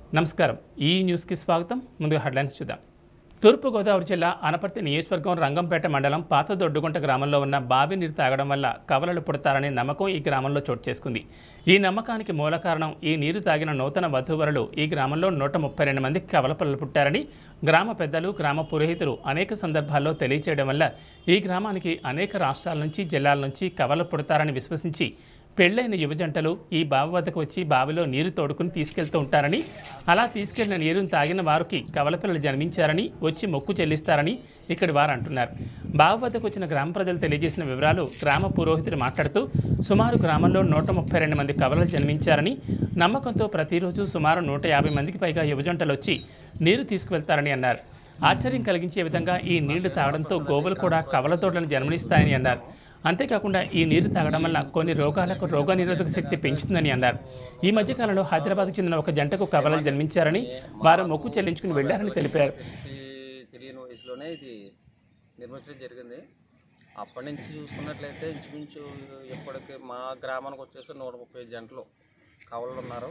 నమస్కారం ఈ న్యూస్కి స్వాగతం ముందుగా హెడ్లైన్స్ చూద్దాం తూర్పుగోదావరి జిల్లా అనపర్తి నియోజకవర్గం రంగంపేట మండలం పాత దొడ్డుగుంట గ్రామంలో ఉన్న బావి నీరు తాగడం వల్ల కవలలు పుడతారనే నమ్మకం ఈ గ్రామంలో చోటు చేసుకుంది ఈ నమ్మకానికి మూల కారణం ఈ నీరు తాగిన నూతన వధూవరులు ఈ గ్రామంలో నూట ముప్పై రెండు మంది కవల పిల్లలు పుట్టారని గ్రామ పెద్దలు గ్రామ పురోహితులు అనేక సందర్భాల్లో తెలియచేయడం వల్ల ఈ గ్రామానికి అనేక రాష్ట్రాల నుంచి జిల్లాల నుంచి కవల పుడతారని విశ్వసించి పెళ్ళైన యువజంటలు ఈ బావి వద్దకు వచ్చి బావిలో నీరు తోడుకుని తీసుకెళ్తూ ఉంటారని అలా తీసుకెళ్లిన నీరును తాగిన వారికి కవలపిల్లలు జన్మించారని వచ్చి మొక్కు చెల్లిస్తారని ఇక్కడి వారు అంటున్నారు బావి వద్దకు వచ్చిన గ్రామ ప్రజలు తెలియజేసిన వివరాలు గ్రామ పురోహితుడు మాట్లాడుతూ సుమారు గ్రామంలో నూట ముప్పై రెండు మంది కవలలు జన్మించారని నమ్మకంతో ప్రతిరోజు సుమారు నూట యాభై మందికి పైగా యువజంటలు వచ్చి నీరు తీసుకువెళ్తారని అన్నారు ఆశ్చర్యం కలిగించే విధంగా ఈ నీళ్లు తాగడంతో గోవులు కూడా కవల తోటలను జన్మనిస్తాయని అన్నారు అంతేకాకుండా ఈ నీరు తాగడం వల్ల కొన్ని రోగాలకు రోగ నిరోధక శక్తి పెంచుతుందని అన్నారు ఈ మధ్యకాలంలో హైదరాబాద్కు చెందిన ఒక జంటకు కవలలు జన్మించారని వారు మొక్కు చెల్లించుకుని వెళ్లారని తెలిపారు తెలిసి తెలియని వయసులోనే ఇది నిర్మించడం జరిగింది అప్పటి నుంచి చూసుకున్నట్లయితే ఇంచుమించు ఇప్పటికి మా గ్రామానికి వచ్చేసి నూట ముప్పై జంటలు కవలలు ఉన్నారు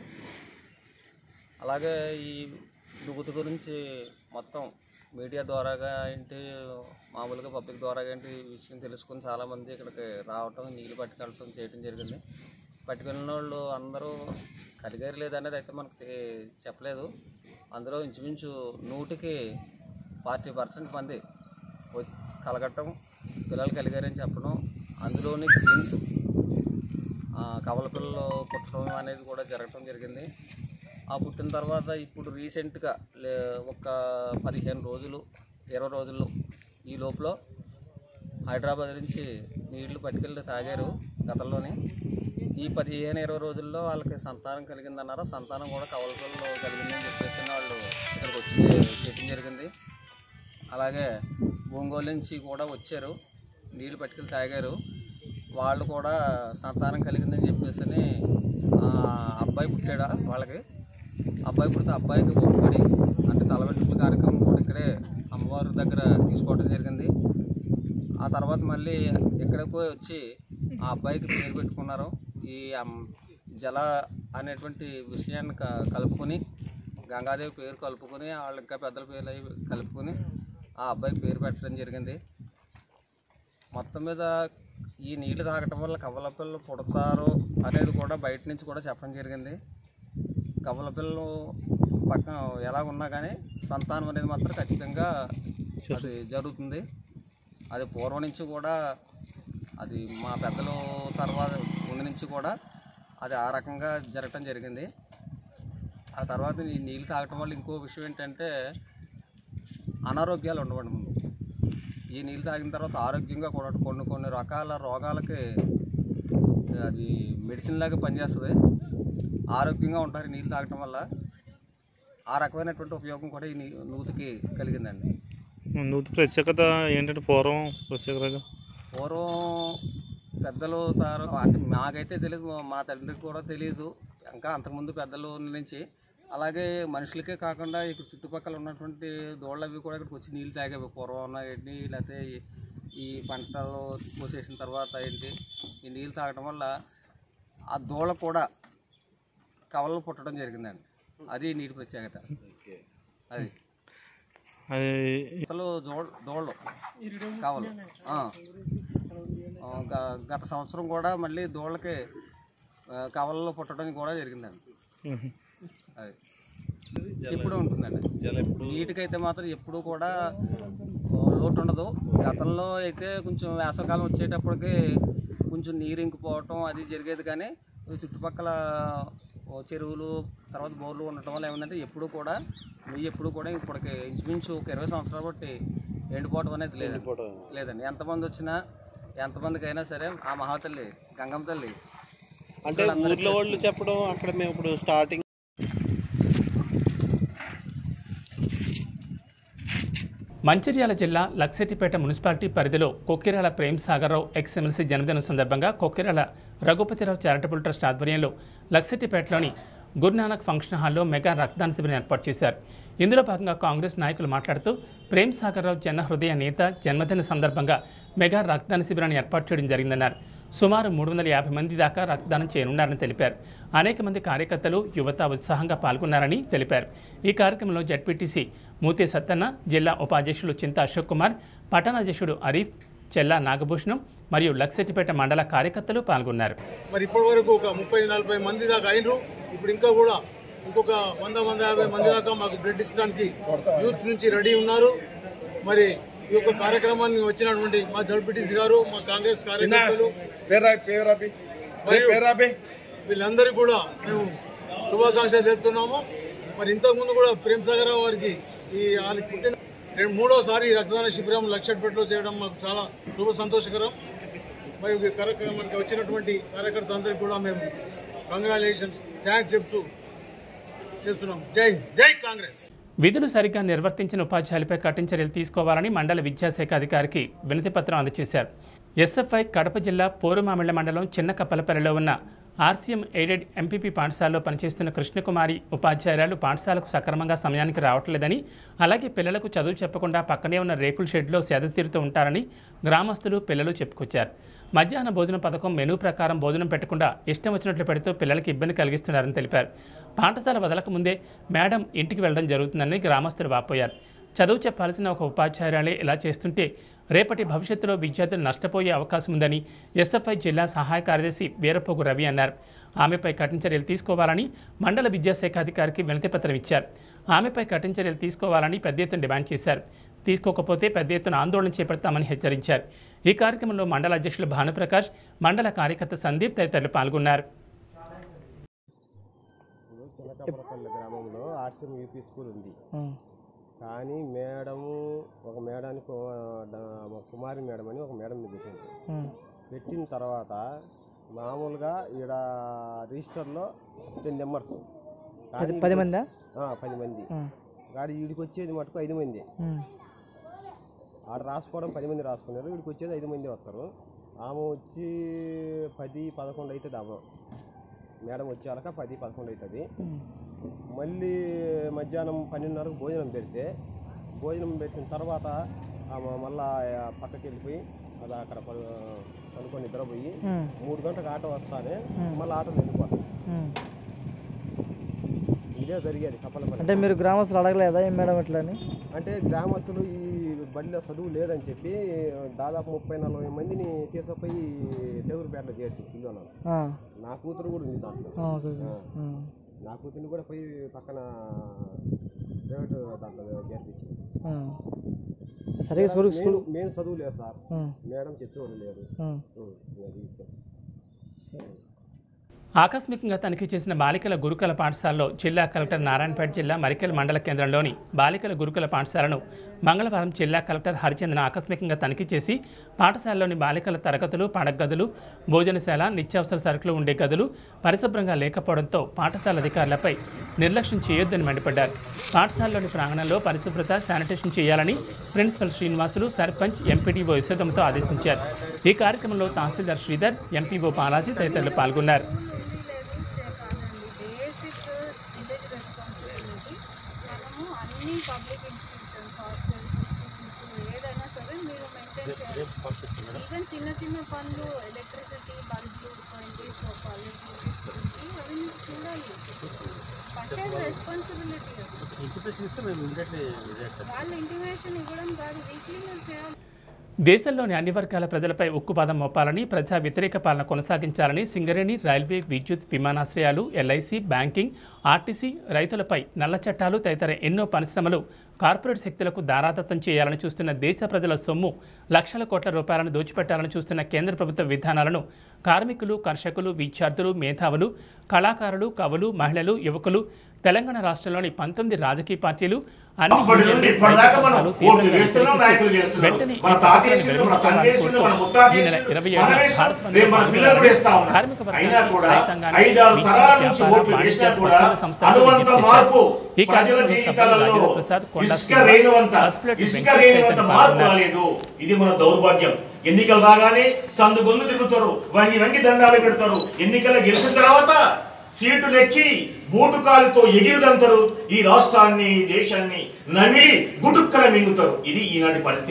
అలాగే ఈ నుగుతు గురించి మొత్తం మీడియా ద్వారాగా ఏంటి మామూలుగా పబ్లిక్ ద్వారాగా ఏంటి ఈ విషయం తెలుసుకుని చాలామంది ఇక్కడికి రావటం నీళ్ళు పట్టుకెళ్ళటం చేయడం జరిగింది పట్టుకెళ్ళిన వాళ్ళు అందరూ కలిగారు లేదనేది అయితే మనకి తె- చెప్పలేదు అందులో ఇంచుమించు నూటికి ఫార్టీ పర్సెంట్ మంది వ- కలగటం పిల్లలు కలిగారని చెప్పడం అందులోని జీన్స్ కవల పిల్లలు పుట్టడం అనేది కూడా జరగటం జరిగింది ఆ పుట్టిన తర్వాత ఇప్పుడు రీసెంట్గా లే ఒక పదిహేను రోజులు ఇరవై రోజుల్లో ఈ లోపల హైదరాబాద్ నుంచి నీళ్లు పట్టుకెళ్ళి తాగారు గతంలోనే ఈ పదిహేను ఇరవై రోజుల్లో వాళ్ళకి సంతానం కలిగిందన్నారు సంతానం కూడా కవలపిల్లలు కలిగిందని చెప్పేసి వాళ్ళు ఇక్కడికి వచ్చి చేయడం జరిగింది అలాగే ఒంగోలు నుంచి కూడా వచ్చారు నీళ్లు పట్టుకెళ్ళి తాగారు వాళ్ళు కూడా సంతానం కలిగిందని చెప్పేసి అబ్బాయి పుట్టాడా వాళ్ళకి అబ్బాయి పుడితే అబ్బాయికి మొక్కుబడి అంటే తలవెట్టుకుల కార్యక్రమం కూడా ఇక్కడే అమ్మవారి దగ్గర తీసుకోవడం జరిగింది ఆ తర్వాత మళ్ళీ ఎక్కడికో వచ్చి ఆ అబ్బాయికి పేరు పెట్టుకున్నారు ఈ అమ్- జల అనేటువంటి విషయాన్ని క- కలుపుకొని గంగాదేవి పేరు కలుపుకొని వాళ్ళు ఇంకా పెద్దల పేర్లు అవి కలుపుకొని ఆ అబ్బాయికి పేరు పెట్టడం జరిగింది మొత్తం మీద ఈ నీళ్లు తాగటం వల్ల కవల పిల్లలు పుడతారు అనేది కూడా బయట నుంచి కూడా చెప్పడం జరిగింది కవల పిల్లలు పక్కన ఎలా ఉన్నా కానీ సంతానం అనేది మాత్రం ఖచ్చితంగా అది జరుగుతుంది అది పూర్వం నుంచి కూడా అది మా పెద్దలు తర్వాత ముందు నుంచి కూడా అది ఆ రకంగా జరగటం జరిగింది ఆ తర్వాత ఈ నీళ్ళు తాగటం వల్ల ఇంకో విషయం ఏంటంటే అనారోగ్యాలు ఉండవండి ముందు ఈ నీళ్ళు తాగిన తర్వాత ఆరోగ్యంగా కూడా కొన్ని కొన్ని రకాల రోగాలకి అది మెడిసిన్ లాగా పనిచేస్తుంది ఆరోగ్యంగా ఉంటారు ఈ నీళ్ళు తాగటం వల్ల ఆ రకమైనటువంటి ఉపయోగం కూడా ఈ నీ నూతికి కలిగిందండి నూతి ప్రత్యేకత ఏంటంటే పూర్వం ప్రత్యేకతగా పూర్వం పెద్దలు తారు అంటే మాకైతే తెలియదు మా తండ్రికి కూడా తెలియదు ఇంకా అంతకుముందు పెద్దలు నుంచి అలాగే మనుషులకే కాకుండా ఇక్కడ చుట్టుపక్కల ఉన్నటువంటి దోళ్ళు అవి కూడా ఇక్కడికి వచ్చి నీళ్ళు తాగేవి పూర్వం ఉన్న ఏంటి లేకపోతే ఈ- ఈ పంటలు కోసేసిన తర్వాత ఏంటి ఈ నీళ్ళు తాగడం వల్ల ఆ దోళ్ళ కూడా కవలలు పుట్టడం జరిగిందండి అది నీటి ప్రత్యేకత అది అది అసలు దోళ దోళ్ళు కావాలి ఆ. ఆ, గ- గత సంవత్సరం కూడా మళ్ళీ దోళ్ళకి ఆ, కవలలో పుట్టడం కూడా జరిగిందండి ఉహు. అది ఎప్పుడు ఉంటుందండి నీటికైతే మాత్రం ఎప్పుడు కూడా ఆ, లోటు ఉండదు గతంలో అయితే కొంచెం వేసవకాలం వచ్చేటప్పటికి కొంచెం నీరు ఇంకిపోవటం అది జరిగేది కానీ ఈ చుట్టుపక్కల ఓ చెరువులు తర్వాత బోర్లు ఉండటం వల్ల ఏమైందంటే ఎప్పుడు కూడా నెయ్యి ఎప్పుడు కూడా ఇప్పటికి ఇంచుమించు ఒక ఇరవై సంవత్సరాలు బట్టి ఎండిపోవడం అనేది లేదండి లేదండి ఎంతమంది వచ్చినా ఎంతమందికి అయినా సరే ఆ మహాతల్లి గంగమ్మ తల్లి అంటే ఊర్లో వాళ్ళు చెప్పడం అక్కడ మేము ఇప్పుడు స్టార్టింగ్ మంచిర్యాల జిల్లా లక్సెట్టిపేట మున్సిపాలిటీ పరిధిలో కొక్కిరాల ప్రేమ్ సాగర్రావు ఎక్స్ ఎమ్మెల్సీ జన్మదినం సందర్భంగా కొక్కిరాల రఘుపతిరావు చారిటబుల్ ట్రస్ట్ ఆధ్వర్యంలో లక్సెట్టిపేటలోని గురునానక్ ఫంక్షన్ హాల్లో మెగా రక్తదాన శిబిరం ఏర్పాటు చేశారు ఇందులో భాగంగా కాంగ్రెస్ నాయకులు మాట్లాడుతూ ప్రేమ్ సాగర్రావు జన హృదయ నేత జన్మదిన సందర్భంగా మెగా రక్తదాన శిబిరాన్ని ఏర్పాటు చేయడం జరిగిందన్నారు సుమారు మూడు వందల యాభై మంది దాకా రక్తదానం చేయనున్నారని తెలిపారు అనేక మంది కార్యకర్తలు యువత ఉత్సాహంగా పాల్గొన్నారని తెలిపారు ఈ కార్యక్రమంలో జడ్పీటీసీ మూతే సత్తన్న జిల్లా ఉపాధ్యక్షులు చింత అశోక్ కుమార్ పట్టణాధ్యక్షుడు అరీఫ్ చెల్లా నాగభూషణం మరియు లక్సెట్టిపేట మండల కార్యకర్తలు పాల్గొన్నారు మరి ఇప్పటి వరకు ఒక ముప్పై నలభై మంది దాకా అయినరు ఇప్పుడు ఇంకా కూడా ఇంకొక వంద వంద యాభై మంది దాకా మాకు బ్లడ్ ఇచ్చడానికి యూత్ నుంచి రెడీ ఉన్నారు మరి ఈ యొక్క కార్యక్రమాన్ని వచ్చినటువంటి మా జడ్పీటీసీ గారు మా కాంగ్రెస్ కార్యకర్తలు మరియు వీళ్ళందరికీ కూడా మేము శుభాకాంక్షలు తెలుపుతున్నాము మరి ఇంతకుముందు కూడా ప్రేమ్ సాగర్ రావు వారికి ఈ వాళ్ళకి పుట్టిన రెండు మూడోసారి ఈ రక్తదాన శిబిరం లక్షపేటలో చేయడం మాకు చాలా శుభ సంతోషకరం మరి ఈ కార్యక్రమానికి వచ్చినటువంటి కార్యకర్తలందరికీ కూడా మేము కంగ్రాచులేషన్స్ థ్యాంక్స్ చెప్తూ చేస్తున్నాం జై జై కాంగ్రెస్ విధులు సరిగ్గా నిర్వర్తించిన ఉపాధ్యాయులపై కఠిన చర్యలు తీసుకోవాలని మండల విద్యాశాఖ అధికారికి వినతి పత్రం అందజేశారు ఎస్ఎఫ్ఐ కడప జిల్లా పోరుమామిళ్ల మండలం చిన్న కప్పలపల్లిలో ఉన్న ఆర్సీఎం ఎయిడెడ్ ఎంపీపీ పాఠశాలలో పనిచేస్తున్న కృష్ణకుమారి ఉపాధ్యాయురాలు పాఠశాలకు సక్రమంగా సమయానికి రావట్లేదని అలాగే పిల్లలకు చదువు చెప్పకుండా పక్కనే ఉన్న రేకుల షెడ్లో సేద తీరుతూ ఉంటారని గ్రామస్తులు పిల్లలు చెప్పుకొచ్చారు మధ్యాహ్న భోజన పథకం మెనూ ప్రకారం భోజనం పెట్టకుండా ఇష్టం వచ్చినట్లు పెడుతూ పిల్లలకి ఇబ్బంది కలిగిస్తున్నారని తెలిపారు పాఠశాల వదలక ముందే మేడం ఇంటికి వెళ్ళడం జరుగుతుందని గ్రామస్తులు వాపోయారు చదువు చెప్పాల్సిన ఒక ఉపాధ్యాయురాలే ఇలా చేస్తుంటే రేపటి భవిష్యత్తులో విద్యార్థులు నష్టపోయే అవకాశం ఉందని ఎస్ఎఫ్ఐ జిల్లా సహాయ కార్యదర్శి వీరపోగు రవి అన్నారు ఆమెపై కఠిన చర్యలు తీసుకోవాలని మండల విద్యాశాఖ అధికారికి వినతిపత్రం ఇచ్చారు ఆమెపై కఠిన చర్యలు తీసుకోవాలని పెద్ద ఎత్తున డిమాండ్ చేశారు తీసుకోకపోతే పెద్ద ఎత్తున ఆందోళన చేపడతామని హెచ్చరించారు ఈ కార్యక్రమంలో మండల అధ్యక్షులు భానుప్రకాష్ మండల కార్యకర్త సందీప్ తదితరులు పాల్గొన్నారు చిన్నకపరపల్లి గ్రామంలో ఆర్సీఎం యూపీ స్కూల్ ఉంది కానీ మేడము ఒక మేడానికి ఒక- డ- ఒక కుమారి మేడం అని ఒక మేడంని పెట్టింది పెట్టిన తర్వాత మామూలుగా ఈడ రిజిస్టర్లో టెన్ నెంబర్స్ పది మందా పది మంది కానీ వీడికి వచ్చేది మటుకు ఐదు మంది ఆడ రాసుకోవడం పది మంది రాసుకున్నారు వీడికి వచ్చేది ఐదు మంది వస్తారు ఆమె వచ్చి పది పదకొండు అవుతుంది ఆమె మేడం వచ్చేవాళ్ళక పది పదకొండు అవుతుంది మళ్ళీ మధ్యాహ్నం పన్నెండున్నరకు భోజనం పెడితే భోజనం పెట్టిన తర్వాత ఆమె మళ్ళా పక్కకి వెళ్ళిపోయి అది అక్కడ పడు- పడుకొని నిద్రపోయి మూడు గంటలకు ఆటో వస్తానే మళ్ళీ ఆటోలో వెళ్ళిపోతాం ఇదే జరిగేది కప్పలపల్లి అంటే మీరు గ్రామస్తులు అడగలేదా ఏం మేడం ఇట్లా అని అంటే గ్రామస్తులు ఈ బడిలో చదువు లేదని చెప్పి దాదాపు ముప్పై నలభై మందిని తీసుకుపోయి టెగురుపేటలో చేసి పిల్లలను ఆ, నా కూతురు కూడా ఉంది దాంట్లో ఆ, ఓకే, ఓకే. ఆ. ఉమ్, నా కూతుర్ని కూడా పోయి పక్కన ప్రైవేట్ దాంట్లో చేర్పించి ఉమ్. సరిగా స్కూల్ స్కూల్ మేము చదువు లేదు సార్ ఉమ్, మేడం చెప్పేవాళ్ళు లేరు ఉమ్. ఉం, అది విషయం. సరే. ఆకస్మికంగా తనిఖీ చేసిన బాలికల గురుకుల పాఠశాలలో జిల్లా కలెక్టర్ నారాయణపేట జిల్లా మరికెల్ మండల కేంద్రంలోని బాలికల గురుకుల పాఠశాలను మంగళవారం జిల్లా కలెక్టర్ హరిచందన ఆకస్మికంగా తనిఖీ చేసి పాఠశాలలోని బాలికల తరగతులు పడగదులు భోజనశాల నిత్యావసర సరుకులు ఉండే గదులు పరిశుభ్రంగా లేకపోవడంతో పాఠశాల అధికారులపై నిర్లక్ష్యం చేయొద్దని మండిపడ్డారు పాఠశాలలోని ప్రాంగణంలో పరిశుభ్రత శానిటేషన్ చేయాలని ప్రిన్సిపల్ శ్రీనివాసులు సర్పంచ్ ఎంపీడీఓ యశోదమ్మతో ఆదేశించారు ఈ కార్యక్రమంలో తహసీల్దార్ శ్రీధర్ ఎంపీఓ బాలాజీ తదితరులు పాల్గొన్నారు బేసిక్ విలేజ్ రెస్పాన్సిబిలిటీ మనము అన్ని పబ్లిక్ ఇన్స్టిట్యూషన్స్ హాస్టల్స్ స్కూల్స్ ఏదైనా సరే మీరు మెయింటైన్ చేయాలి ఈవెన్ చిన్న చిన్న పనులు ఎలక్ట్రిసిటీ బల్బులు పోయింది కాలేజ్ గురించి అవి మీరు చూడాలి ఫస్ట్ రెస్పాన్సిబిలిటీ వాళ్ళు ఇంటిమేషన్ ఇవ్వడం కాదు వీక్లీ మీరు చేయాలి దేశంలోని అన్ని వర్గాల ప్రజలపై ఉక్కుపాదం మోపాలని ప్రజా వ్యతిరేక పాలన కొనసాగించాలని సింగరేణి రైల్వే విద్యుత్ విమానాశ్రయాలు ఎల్ఐసి బ్యాంకింగ్ ఆర్టీసీ రైతులపై నల్ల చట్టాలు తదితర ఎన్నో పరిశ్రమలు కార్పొరేట్ శక్తులకు దారాదత్తం చేయాలని చూస్తున్న దేశ ప్రజల సొమ్ము లక్షల కోట్ల రూపాయలను దోచిపెట్టాలని చూస్తున్న కేంద్ర ప్రభుత్వ విధానాలను కార్మికులు కర్షకులు విద్యార్థులు మేధావులు కళాకారులు కవులు మహిళలు యువకులు తెలంగాణ రాష్ట్రంలోని పంతొమ్మిది రాజకీయ పార్టీలు అన్ని అప్పటి నుండి యూనియన్లు, ఇప్పటిదాకా మనం రైతు ఓట్లు సంఘాలు వేస్తున్నాం తీవ్రంగా నాయకులు చేస్తున్నాం వెంటనే మన ఈ తాత పథకాలను వేసిండు మన తండ్రి విరమించుకోవాలని వేసిండు మన కోరుతూ ముత్తాత ఈ నెల వేసిండు ఇరవై మన ఏడున వేసినాం భారత్ బంద్ రేపు మన పిల్లలు కూడా వేస్తా ఉన్నారు కార్మిక వర్గానికి, అయినా కూడా రైతాంగానికి, ఐదారు విద్యుత్, తరాల నుంచి వ్యాపార, ఓట్లు వాణిజ్య, వేసినా కూడా స్వచ్ఛంద సంస్థలకు అనువంత విజ్ఞప్తి మార్పు చేశారు. ఈ ప్రజల కార్యక్రమంలో జీవితాలలో రాజేంద్ర ప్రసాద్, కొండా ఇసుక శ్రీనివాస్, రేణువంత పసుపులేటి ఇసుక వెంకటేశ్వర రేణువంత తదితరులు మార్పు పాల్గొన్నారు. రాలేదు ఇది మన దౌర్భాగ్యం ఎన్నికలు రాగానే సందు గొంతు తిరుగుతారు వంగి వంగి దండాలు పెడతారు ఎన్నికల్లో గెలిచిన తర్వాత సీటు లెక్కి బూటు కాలుతో ఎగిరిదంతారు ఈ రాష్ట్రాన్ని ఈ దేశాన్ని నమిలి గుటుక్కల మింగుతారు ఇది ఈనాటి పరిస్థితి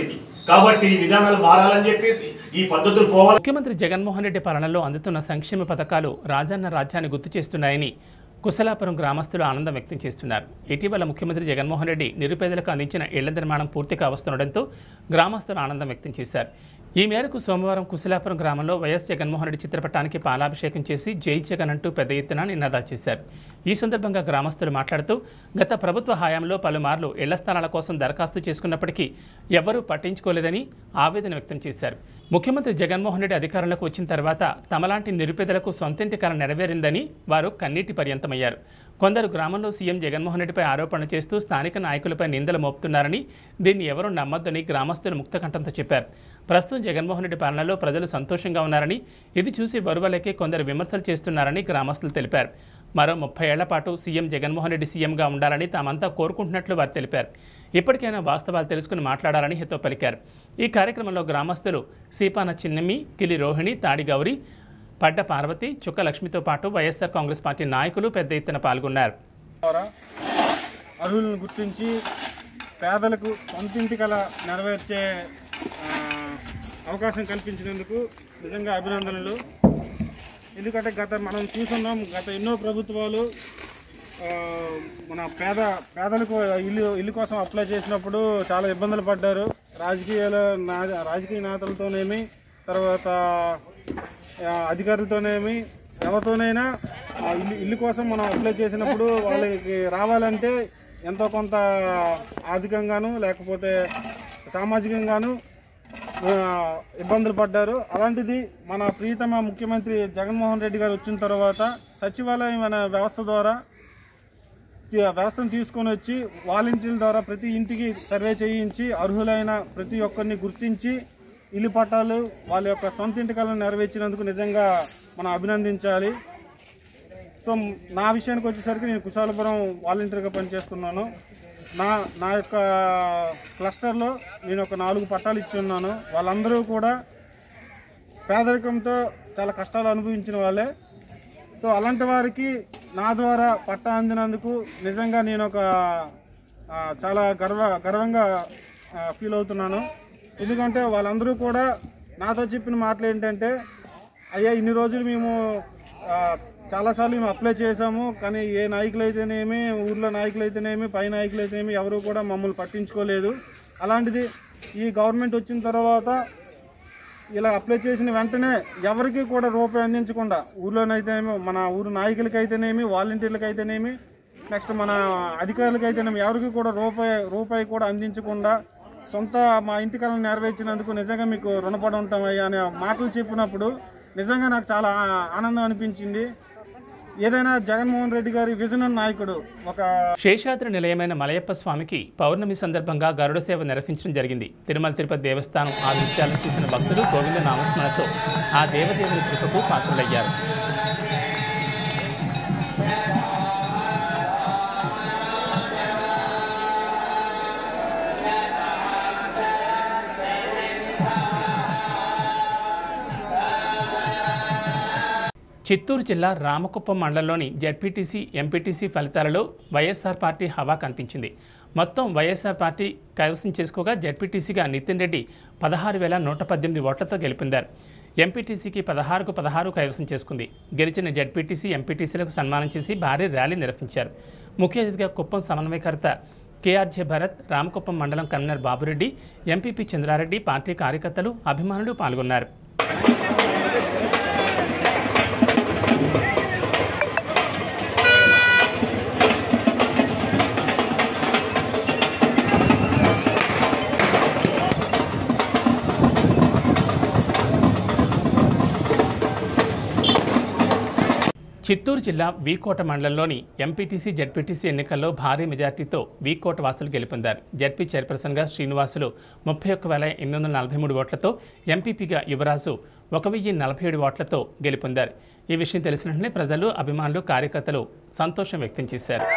కాబట్టి ఈ విధానాలు మారాలని చెప్పేసి ఈ పద్ధతులు పోవాలి ముఖ్యమంత్రి జగన్మోహన్ రెడ్డి పాలనలో అందుతున్న సంక్షేమ పథకాలు రాజన్న రాజ్యాన్ని గుర్తు చేస్తున్నాయని కుశలాపురం గ్రామస్తులు ఆనందం వ్యక్తం చేస్తున్నారు ఇటీవల ముఖ్యమంత్రి జగన్మోహన్ రెడ్డి నిరుపేదలకు అందించిన ఇళ్ల నిర్మాణం పూర్తి కావస్తుండటంతో గ్రామస్తులు ఆనందం వ్యక్తం చేశారు ఈ మేరకు సోమవారం కుశలాపురం గ్రామంలో వైఎస్ జగన్మోహన్ రెడ్డి చిత్రపటానికి పాలాభిషేకం చేసి జై జగన్ అంటూ పెద్ద ఎత్తున నినాదాలు చేశారు ఈ సందర్భంగా గ్రామస్తులు మాట్లాడుతూ గత ప్రభుత్వ హయాంలో పలుమార్లు ఇళ్ల స్థలాల కోసం దరఖాస్తు చేసుకున్నప్పటికీ ఎవ్వరూ పట్టించుకోలేదని ఆవేదన వ్యక్తం చేశారు ముఖ్యమంత్రి జగన్మోహన్ రెడ్డి అధికారంలోకి వచ్చిన తర్వాత తమలాంటి నిరుపేదలకు సొంతింటి కల నెరవేరిందని వారు కన్నీటి పర్యంతమయ్యారు కొందరు గ్రామంలో సీఎం జగన్మోహన్ రెడ్డిపై ఆరోపణలు చేస్తూ స్థానిక నాయకులపై నిందలు మోపుతున్నారని దీన్ని ఎవరూ నమ్మొద్దని గ్రామస్తులు ముక్తకంఠంతో చెప్పారు ప్రస్తుతం జగన్మోహన్ రెడ్డి పాలనలో ప్రజలు సంతోషంగా ఉన్నారని ఇది చూసి వరువలకే కొందరు విమర్శలు చేస్తున్నారని గ్రామస్తులు తెలిపారు మరో ముప్పై ఏళ్ల పాటు సీఎం జగన్మోహన్ రెడ్డి సీఎంగా ఉండాలని తామంతా కోరుకుంటున్నట్లు వారు తెలిపారు ఇప్పటికైనా వాస్తవాలు తెలుసుకుని మాట్లాడాలని హితో పలికారు ఈ కార్యక్రమంలో గ్రామస్తులు సీపాన చిన్నమ్మి కిలి రోహిణి తాడి గౌరి పడ్డ పార్వతి చుక్క లక్ష్మితో పాటు వైఎస్ఆర్ కాంగ్రెస్ పార్టీ నాయకులు పెద్ద ఎత్తున పాల్గొన్నారు ద్వారా అర్హులను గుర్తించి పేదలకు సొంతింటి కల నెరవేర్చే ఆ, అవకాశం కల్పించినందుకు నిజంగా అభినందనలు ఎందుకంటే గత మనం చూస్తున్నాం గత ఎన్నో ప్రభుత్వాలు ఆ, మన పేద పేదలకు ఇల్లు ఇల్లు కోసం అప్లై చేసినప్పుడు చాలా ఇబ్బందులు పడ్డారు రాజకీయాల నా రాజకీయ నేతలతోనేమి తర్వాత ఆ, అధికారులతోనేమి ఎవరితోనైనా ఆ ఇల్లు ఇల్లు కోసం మనం అప్లై చేసినప్పుడు వాళ్ళకి రావాలంటే ఎంతో కొంత ఆర్థికంగాను లేకపోతే సామాజికంగాను ఆ, ఇబ్బందులు పడ్డారు అలాంటిది మన ప్రియతమ ముఖ్యమంత్రి జగన్మోహన్ రెడ్డి గారు వచ్చిన తర్వాత సచివాలయం అనే వ్యవస్థ ద్వారా ఈ వ్యవస్థను తీసుకొని వచ్చి వాలంటీర్ల ద్వారా ప్రతి ఇంటికి సర్వే చేయించి అర్హులైన ప్రతి ఒక్కరిని గుర్తించి ఇల్లు పట్టాలు వాళ్ళ యొక్క సొంత ఇంటికలను నెరవేర్చినందుకు నిజంగా మనం అభినందించాలి సో నా విషయానికి వచ్చేసరికి నేను కుశాలపురం వాలంటీర్గా పనిచేస్తున్నాను నా నా యొక్క క్లస్టర్లో నేను ఒక నాలుగు పట్టాలు ఇచ్చి ఉన్నాను వాళ్ళందరూ కూడా పేదరికంతో చాలా కష్టాలు అనుభవించిన వాళ్ళే సో అలాంటి వారికి నా ద్వారా పట్టా అందినందుకు నిజంగా నేను ఒక ఆ, చాలా గర్వ గర్వంగా ఫీల్ అవుతున్నాను ఎందుకంటే వాళ్ళందరూ కూడా నాతో చెప్పిన మాటలు ఏంటంటే అయ్యా ఇన్ని రోజులు మేము ఆ, చాలాసార్లు మేము అప్లై చేశాము కానీ ఏ నాయకులు అయితేనేమి ఊర్లో నాయకులు అయితేనేమి పై నాయకులు అయితేనేమి ఎవరు కూడా మమ్మల్ని పట్టించుకోలేదు అలాంటిది ఈ గవర్నమెంట్ వచ్చిన తర్వాత ఇలా అప్లై చేసిన వెంటనే ఎవరికి కూడా రూపాయి అందించకుండా ఊర్లోనైతేనేమి మన ఊరు నాయకులకి అయితేనేమి వాలంటీర్లకు అయితేనేమి నెక్స్ట్ మన అధికారులకు అయితేనేమి ఎవరికి కూడా రూపాయి రూపాయి కూడా అందించకుండా సొంత మా ఇంటికలను నెరవేర్చినందుకు నిజంగా మీకు రుణపడి ఉంటామయ్యా అనే మాటలు చెప్పినప్పుడు నిజంగా నాకు చాలా ఆ- ఆనందం అనిపించింది ఏదైనా జగన్మోహన్ రెడ్డి గారి విజన్ నాయకుడు ఒక శేషాద్రి నిలయమైన మలయప్ప స్వామికి పౌర్ణమి సందర్భంగా గరుడ సేవ నిర్వహించడం జరిగింది తిరుమల తిరుపతి దేవస్థానం ఆ దృశ్యాలను చూసిన భక్తులు గోవింద నామస్మరణతో ఆ దేవదేవుని కృపకు పాత్రులయ్యారు చిత్తూరు జిల్లా రామకుప్పం మండలంలోని జడ్పీటీసీ ఎంపీటీసీ ఫలితాలలో వైఎస్ఆర్ పార్టీ హవా కనిపించింది మొత్తం వైఎస్ఆర్ పార్టీ కైవసం చేసుకోగా జడ్పీటీసీగా నితిన్ రెడ్డి పదహారు వేల నూట పద్దెనిమిది ఓట్లతో గెలుపొందారు ఎంపీటీసీకి పదహారుకు పదహారు కైవసం చేసుకుంది గెలిచిన జడ్పీటీసీ ఎంపీటీసీలకు సన్మానం చేసి భారీ ర్యాలీ నిర్వహించారు ముఖ్య అతిథిగా కుప్పం సమన్వయకర్త కేఆర్జే భరత్ రామకుప్పం మండలం convener Babu Reddy MPP Chandra Reddy party కార్యకర్తలు అభిమానులు పాల్గొన్నారు చిత్తూరు జిల్లా వీకోట మండలంలోని ఎంపీటీసీ జడ్పీటీసీ ఎన్నికల్లో భారీ మెజార్టీతో వీకోట వాసులు గెలుపొందారు జడ్పీ చైర్పర్సన్గా శ్రీనివాసులు ముప్పై ఒక్క వేల ఎనిమిది వందల నలభై మూడు ఓట్లతో ఎంపీపీగా యువరాజు ఒక వెయ్యి నలభై ఏడు ఓట్లతో గెలుపొందారు ఈ విషయం తెలిసిన వెంటనే ప్రజలు అభిమానులు కార్యకర్తలు సంతోషం వ్యక్తం చేశారు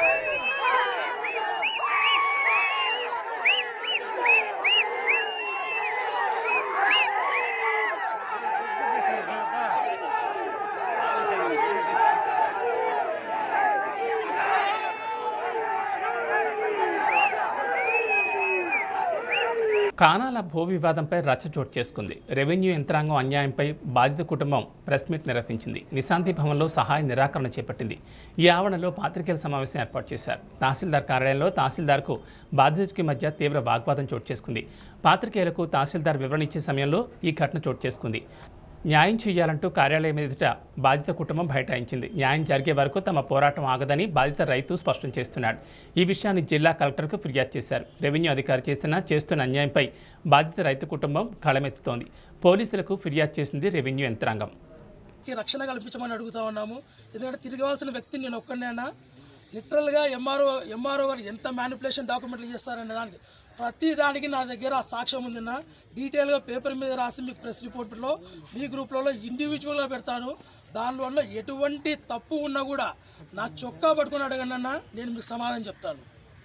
కానాల భూ వివాదంపై రచ్చ చోటు చేసుకుంది రెవెన్యూ యంత్రాంగం అన్యాయంపై బాధిత కుటుంబం ప్రెస్ మీట్ నిర్వహించింది నిశాంతి భవన్లో సహాయ నిరాకరణ చేపట్టింది ఈ ఆవరణలో పాత్రికేయుల సమావేశం ఏర్పాటు చేశారు తహసీల్దార్ కార్యాలయంలో తహసీల్దార్కు బాధితుడికి మధ్య తీవ్ర వాగ్వాదం చోటు చేసుకుంది పాత్రికేయులకు తహసీల్దార్ వివరణ ఇచ్చే సమయంలో ఈ ఘటన చోటు చేసుకుంది న్యాయం చేయాలంటూ కార్యాలయం ఎదుట బాధిత కుటుంబం బైఠాయించింది న్యాయం జరిగే వరకు తమ పోరాటం ఆగదని బాధిత రైతు స్పష్టం చేస్తున్నాడు ఈ విషయాన్ని జిల్లా కలెక్టర్కు ఫిర్యాదు చేశారు రెవెన్యూ అధికారి చేసిన చేస్తున్న అన్యాయంపై బాధిత రైతు కుటుంబం కళమెత్తుతోంది పోలీసులకు ఫిర్యాదు చేసింది రెవెన్యూ యంత్రాంగం కి రక్షణ కల్పించమని అడుగుతా ఉన్నాము ఎందుకంటే తిరగవలసిన వ్యక్తిని నేను ఒక్కడినైనా లిటరల్గా ఎంఆర్ఓ ఎంఆర్ఓ గారు ఎంత మ్యానిపులేషన్ డాక్యుమెంట్లు చేస్తారనే దానికి ప్రతి దానికి నా దగ్గర సాక్ష్యం ఉందన్న డీటెయిల్గా పేపర్ మీద రాసి మీకు ప్రెస్ రిపోర్ట్లో మీ గ్రూప్లలో ఇండివిజువల్గా పెడతాను దానివల్ల ఎటువంటి తప్పు ఉన్నా కూడా నా చొక్కా పట్టుకుని అడగనన్నా నేను మీకు సమాధానం చెప్తాను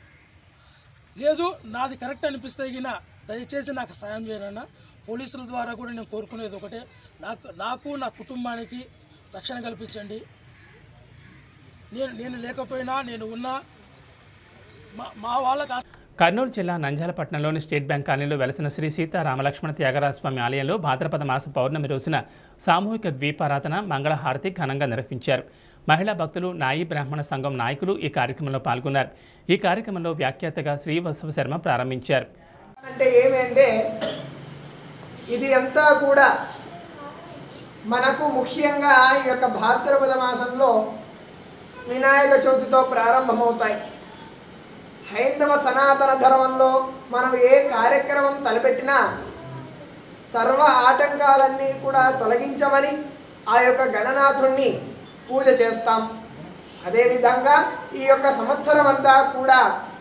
లేదు నాది కరెక్ట్ అనిపిస్తే గిన దయచేసి నాకు సాయం చేయనన్నా పోలీసుల ద్వారా కూడా నేను కోరుకునేది ఒకటే నాకు నాకు నా కుటుంబానికి రక్షణ కల్పించండి నేను నేను లేకపోయినా నేను ఉన్నా మా మా వాళ్ళకి ఆస్తి కర్నూలు జిల్లా నంజాలపట్నంలోని స్టేట్ బ్యాంక్ కాలనీలో వెలసిన శ్రీ సీతా రామలక్ష్మణ త్యాగరాజ స్వామి ఆలయంలో భాద్రపద మాస పౌర్ణమి రోజున సామూహిక ద్వీపారాధన మంగళహారతి ఘనంగా నిర్వహించారు మహిళా భక్తులు నాయి బ్రాహ్మణ సంఘం నాయకులు ఈ కార్యక్రమంలో పాల్గొన్నారు ఈ కార్యక్రమంలో వ్యాఖ్యాతగా శ్రీవత్సవ శర్మ ప్రారంభించారు అంటే ఏమంటే ఇది అంతా కూడా మనకు ముఖ్యంగా ఈ యొక్క భాద్రపద మాసంలో వినాయక చవితితో ప్రారంభమవుతాయి హైందవ సనాతన ధర్మంలో మనం ఏ కార్యక్రమం తలపెట్టినా సర్వ ఆటంకాలన్నీ కూడా తొలగించమని ఆ యొక్క గణనాథుణ్ణి పూజ చేస్తాం అదేవిధంగా ఈ యొక్క సంవత్సరం అంతా కూడా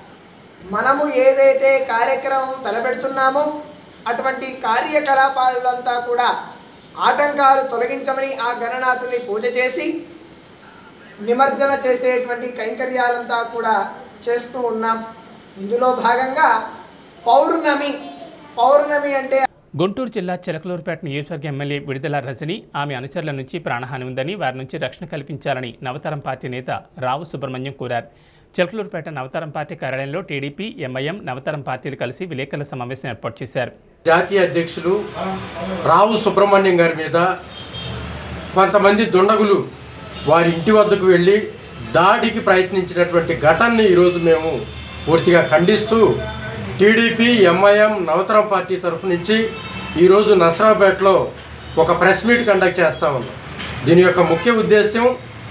మనము ఏదైతే కార్యక్రమం తలపెడుతున్నామో అటువంటి కార్యకలాపాలంతా కూడా ఆటంకాలు తొలగించమని ఆ గణనాథుని పూజ చేసి నిమజ్జన చేసేటువంటి కైంకర్యాలంతా కూడా చేస్తూ ఉన్నాం ఇందులో భాగంగా పౌర్ణమి పౌర్ణమి అంటే గుంటూరు జిల్లా చిలకలూరుపేట నియోజకవర్గ ఎమ్మెల్యే విడుదల రజని ఆమె అనుచరుల నుంచి ప్రాణహాని ఉందని వారి నుంచి రక్షణ కల్పించాలని నవతరం పార్టీ నేత రావు సుబ్రహ్మణ్యం కోరారు చిలకలూరుపేట నవతరం పార్టీ కార్యాలయంలో టీడీపీ ఎంఐఎం నవతరం పార్టీలు కలిసి విలేకరుల సమావేశం ఏర్పాటు చేశారు జాతీయ అధ్యక్షులు రావు సుబ్రహ్మణ్యం గారి మీద కొంతమంది దుండగులు వారి ఇంటి వద్దకు వెళ్ళి దాడికి ప్రయత్నించినటువంటి ఘటనని ఈరోజు మేము పూర్తిగా ఖండిస్తూ టీడీపీ ఎంఐఎం నవతరం పార్టీ తరఫు నుంచి ఈరోజు నసరాపేటలో ఒక ప్రెస్ మీట్ కండక్ట్ చేస్తా ఉన్నాం దీని యొక్క ముఖ్య ఉద్దేశం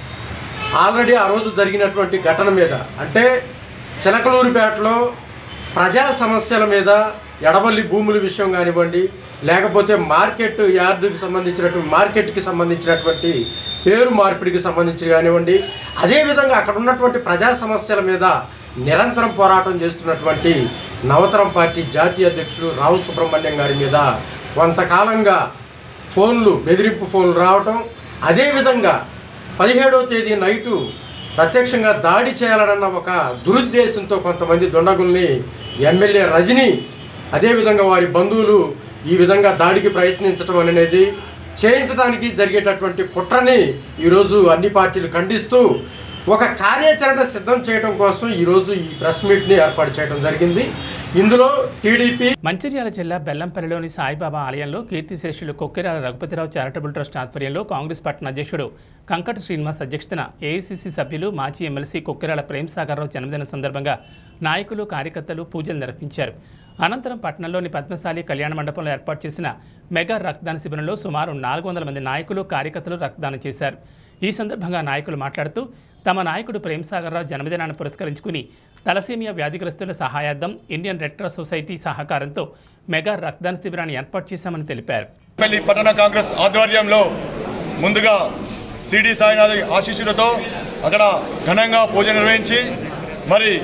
ఆల్రెడీ ఆ రోజు జరిగినటువంటి ఘటన మీద అంటే చిలకలూరిపేటలో ప్రజా సమస్యల మీద ఎడబల్లి భూముల విషయం కానివ్వండి లేకపోతే మార్కెట్ యార్డుకి సంబంధించినటువంటి మార్కెట్కి సంబంధించినటువంటి పేరు మార్పిడికి సంబంధించి కానివ్వండి అదేవిధంగా అక్కడ ఉన్నటువంటి ప్రజా సమస్యల మీద నిరంతరం పోరాటం చేస్తున్నటువంటి నవతరం పార్టీ జాతీయ అధ్యక్షుడు రావు సుబ్రహ్మణ్యం గారి మీద కొంతకాలంగా ఫోన్లు బెదిరింపు ఫోన్లు రావటం అదేవిధంగా పదిహేడవ తేదీ నైటు ప్రత్యక్షంగా దాడి చేయాలన్న ఒక దురుద్దేశంతో కొంతమంది దుండగుల్ని ఎమ్మెల్యే రజని అదేవిధంగా వారి బంధువులు ఈ విధంగా దాడికి ప్రయత్నించడం అనేది చేయించడానికి జరిగేటటువంటి కుట్రని ఈరోజు అన్ని పార్టీలు ఖండిస్తూ ఒక కార్యాచరణ సిద్ధం చేయడం కోసం ఈరోజు ఈ ప్రెస్ మీట్ని ఏర్పాటు చేయడం జరిగింది ఇందులో టీడీపీ మంచిర్యాల జిల్లా బెల్లంపల్లిలోని సాయిబాబా ఆలయంలో కీర్తిశేషులు కొక్కిరాల రఘుపతిరావు చారిటబుల్ ట్రస్ట్ ఆధ్వర్యంలో కాంగ్రెస్ పట్టణ అధ్యక్షుడు కంకట శ్రీనివాస్ అధ్యక్షతన ఏఐసిసి సభ్యులు మాజీ ఎమ్మెల్సీ కొక్కిరాల ప్రేమ్సాగర్రావు జన్మదిన సందర్భంగా నాయకులు కార్యకర్తలు పూజలు నిర్వహించారు అనంతరం పట్టణంలోని పద్మశాలి కళ్యాణ మండపంలో ఏర్పాటు చేసిన మెగా రక్తదాన శిబిరంలో సుమారు నాలుగు వందల మంది నాయకులు కార్యకర్తలు రక్తదానం చేశారు ఈ సందర్భంగా నాయకులు మాట్లాడుతూ తమ నాయకుడు ప్రేమ్సాగర్రావు జన్మదినాన్ని పురస్కరించుకుని తలసేమియా వ్యాధిగ్రస్తుల సహాయార్థం ఇండియన్ రెడ్ క్రాస్ సొసైటీ సహకారంతో మెగా రక్తదాన శిబిరాన్ని ఏర్పాటు చేశామని తెలిపారు పెళ్లి పట్టణ కాంగ్రెస్ ఆధ్వర్యంలో ముందుగా సిడి సాయినాథ్ ఆశీస్సులతో అక్కడ ఘనంగా పూజ నిర్వహించి మరి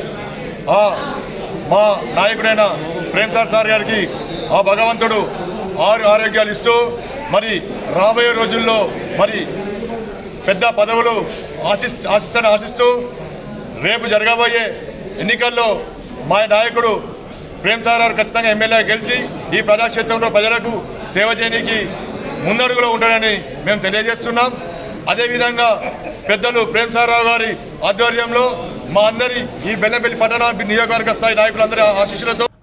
ఆ మా నాయకుడైన ప్రేమ్ సార్ సార్ గారికి ఆ భగవంతుడు ఆరు ఆరోగ్యాలు ఇస్తూ మరి రాబోయే రోజుల్లో మరి పెద్ద పదవులు ఆశి ఆశిస్తానని ఆశిస్తూ రేపు జరగబోయే ఎన్నికల్లో మా నాయకుడు ప్రేమ్ సార్ గారు ఖచ్చితంగా ఎమ్మెల్యే గెలిచి ఈ ప్రజాక్షేత్రంలో ప్రజలకు సేవ చేయడానికి ముందడుగులో ఉంటారని మేము తెలియజేస్తున్నాం అదేవిధంగా పెద్దలు ప్రేమ్ సారావు గారి ఆధ్వర్యంలో మా అందరి ఈ బెల్లంపల్లి పట్టణ నియోజకవర్గ స్థాయి నాయకులందరి ఆశీస్సులతో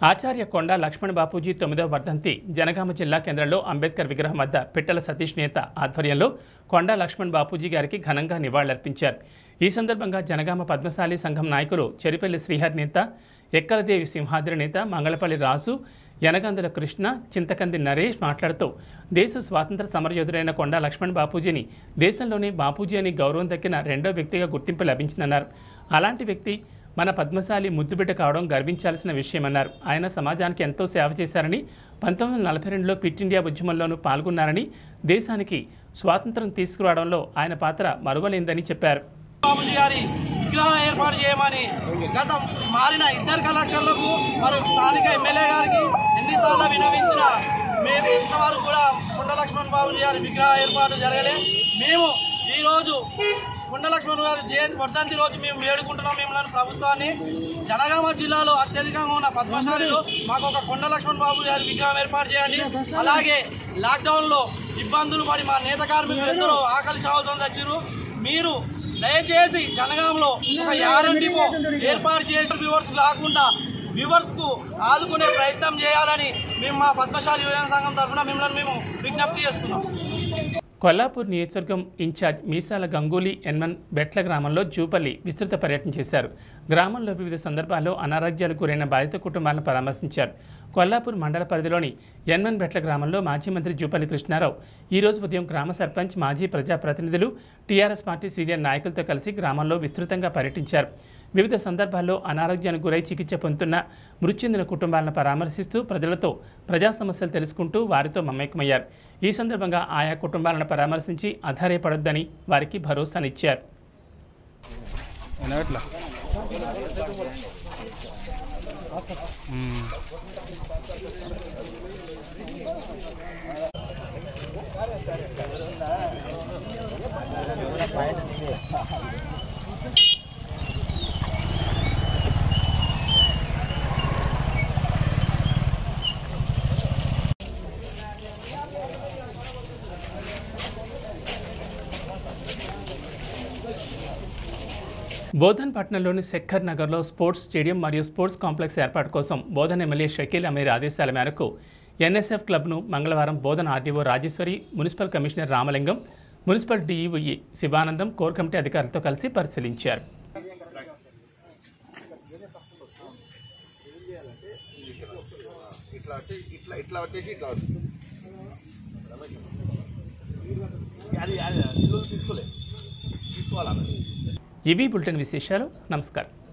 ఆచార్య కొండ లక్ష్మణ్ బాపూజీ తొమ్మిదవ వర్ధంతి జనగామ జిల్లా కేంద్రంలో అంబేద్కర్ విగ్రహం వద్ద పిట్టల సతీష్ నేత ఆధ్వర్యంలో కొండ లక్ష్మణ్ బాపూజీ గారికి ఘనంగా నివాళులర్పించారు ఈ సందర్భంగా జనగామ పద్మశాలి సంఘం నాయకులు చెరిపల్లి శ్రీహరి నేత ఎక్కలదేవి సింహాద్రి నేత మంగళపల్లి రాజు యనగందుల కృష్ణ చింతకంది నరేష్ మాట్లాడుతూ దేశ స్వాతంత్ర సమరయోధుడైన కొండా లక్ష్మణ్ బాపూజీని దేశంలోనే బాపూజీ అని గౌరవం దక్కిన రెండో వ్యక్తిగా గుర్తింపు లభించిందన్నారు అలాంటి వ్యక్తి మన పద్మశాలి ముద్దుబిడ్డ కావడం గర్వించాల్సిన విషయమన్నారు ఆయన సమాజానికి ఎంతో సేవ చేశారని పంతొమ్మిది వందల నలభై రెండులో క్విట్ ఇండియా ఉద్యమంలోనూ పాల్గొన్నారని దేశానికి స్వాతంత్రం తీసుకురావడంలో ఆయన పాత్ర మరువలేందని చెప్పారు బాబుజీ గారి విగ్రహం ఏర్పాటు చేయమని గత మారిన ఇద్దరు కలెక్టర్లకు మరియు స్థానిక ఎమ్మెల్యే గారికి ఎన్నిసార్లు వినవించిన మేము ఇంతవరకు కూడా కొండ లక్ష్మణ్ బాబుజీ గారి విగ్రహ ఏర్పాటు జరగలే మేము ఈరోజు కొండ లక్ష్మణ్ గారి జయంతి వర్ధంతి రోజు మేము వేడుకుంటున్నాం మిమ్మల్ని ప్రభుత్వాన్ని జనగామ జిల్లాలో అత్యధికంగా ఉన్న పద్మశాలిలో మాకు ఒక కొండ లక్ష్మణ్ బాబు గారి విగ్రహం ఏర్పాటు చేయండి అలాగే లాక్డౌన్లో ఇబ్బందులు పడి మా నేత కార్మికులు ఎందరో ఆకలి చావుతో తెచ్చారు మీరు దయచేసి జనగాంలో ఒక యారన్ డిపో ఏర్పాటు చేసి వ్యూవర్స్ కాకుండా వ్యూవర్స్ కు ఆదుకునే ప్రయత్నం చేయాలని మేము మా పద్మశాలి యువజన సంఘం తరఫున మిమ్మల్ని మేము విజ్ఞప్తి చేస్తున్నాం కొల్లాపూర్ నియోజకవర్గం ఇన్ఛార్జ్ మీసాల గంగూలీ ఎన్మన్ బెట్ల గ్రామంలో జూపల్లి విస్తృత పర్యటన చేశారు గ్రామంలో వివిధ సందర్భాల్లో అనారోగ్యాలకు గురైన బాధిత కుటుంబాలను పరామర్శించారు కొల్లాపూర్ మండల పరిధిలోని ఎన్మన్ బెట్ల గ్రామంలో మాజీ మంత్రి జూపల్లి కృష్ణారావు ఈరోజు ఉదయం గ్రామ సర్పంచ్ మాజీ ప్రజాప్రతినిధులు టీఆర్ఎస్ పార్టీ సీనియర్ నాయకులతో కలిసి గ్రామంలో విస్తృతంగా పర్యటించారు వివిధ సందర్భాల్లో అనారోగ్యానికి గురై చికిత్స పొందుతున్న మృతి చెందిన కుటుంబాలను పరామర్శిస్తూ ప్రజలతో ప్రజా సమస్యలు తెలుసుకుంటూ వారితో మమేకమయ్యారు ఈ సందర్భంగా ఆయా కుటుంబాలను పరామర్శించి ఆధారపడొద్దని వారికి భరోసానిచ్చారు బోధన్ పట్టణంలోని శక్కర్ నగర్లో స్పోర్ట్స్ స్టేడియం మరియు స్పోర్ట్స్ కాంప్లెక్స్ ఏర్పాటు కోసం బోధన్ ఎమ్మెల్యే షకీల్ అమీర్ ఆదేశాల మేరకు ఎన్ఎస్ఎఫ్ క్లబ్ను మంగళవారం Bodhan RDO Rajeshwari municipal commissioner Ramalingam municipal DEOE Sivanandam core committee అధికారులతో కలిసి పరిశీలించారు ఇట్లా ఇట్లా ఇట్లా వచ్చేసి ఇట్లా ఇవి బులెటిన్ విశేషాలు నమస్కారం